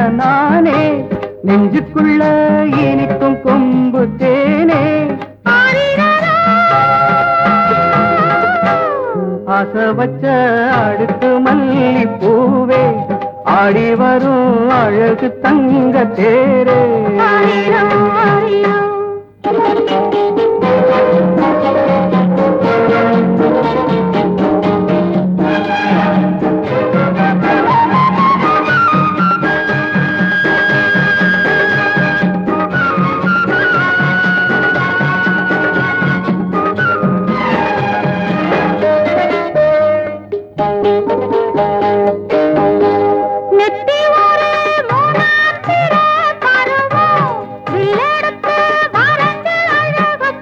நானே நெஞ்சுக்குள்ள இனிக்கும் கொம்பு தேனே ஆசை வச்ச அடுத்து மல்லி பூவே ஆடி வரும் அழகு தங்க தேரே நெத்தி ஒரு மூணாத்திர பருவம் வில்லெடுத்து வரைஞ்சு அழகுப்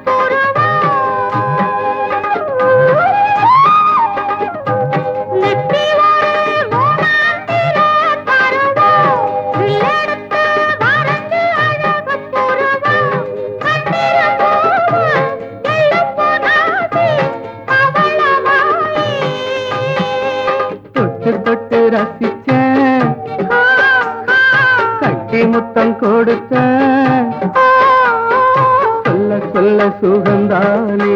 புருவம். நெத்தி ஒரு மூணாத்திர பருவம் வில்லெடுத்து வரைஞ்சு அழகுப் புருவம். கண்ணில பூவு, எள்ளுப்பு நாசி, பவளவாயி. தொட்டு தொட்டு ரசிச்சேன் கட்டி முத்தம் கொடுத்தேன் சொல்ல சொல்ல சுகந்தானே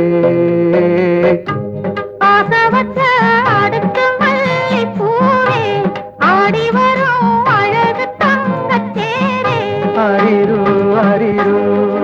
ஆசவச்ச அடுத்து மல்லிப்பூவே, ஆடி வரும் அழகு தங்கத்தேரே. அரிரு அரிரு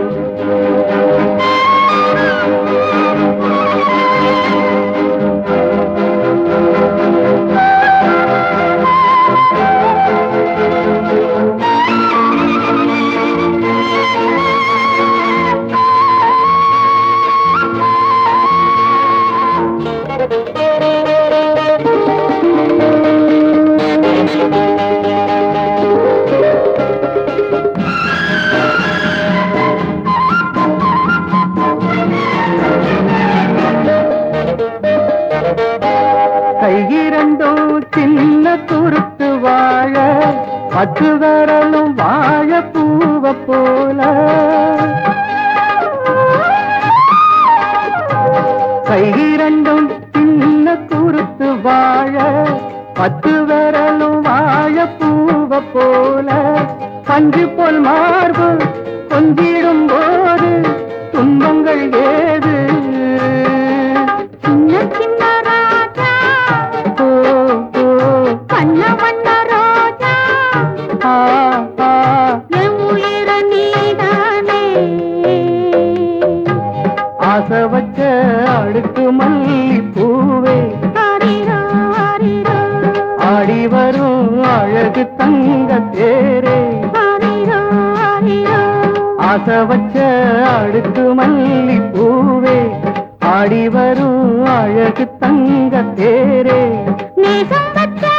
கையிரண்டும் சின்ன துருத்து வாழ பத்து வரலும் வாழ பூவ போல கையிரண்டும் சின்ன துருத்து வாழ பத்து வரலும் வாழ பூவ போல பஞ்சு போல் மார்பு கொஞ்சிடும் போது துன்பங்கள் ஏது சின்ன சின்ன ராஜா, ஓ, ஓ, வண்ண வண்ண ரோஜா, ஆ, ஆ. என் உயிர நீதானே. ஆசை வச்ச அடுக்கு மல்லி பூவே ஆரிரோ, ஆரிரோ, ஆடி வரும் அழகு தங்க தேரே ஆரிரோ, ஆரிரோ. ஆசை வச்ச அடுக்கு மல்லி பூவே ஆடி வரும் அழகு தங்க தேரே நேசம் வச்ச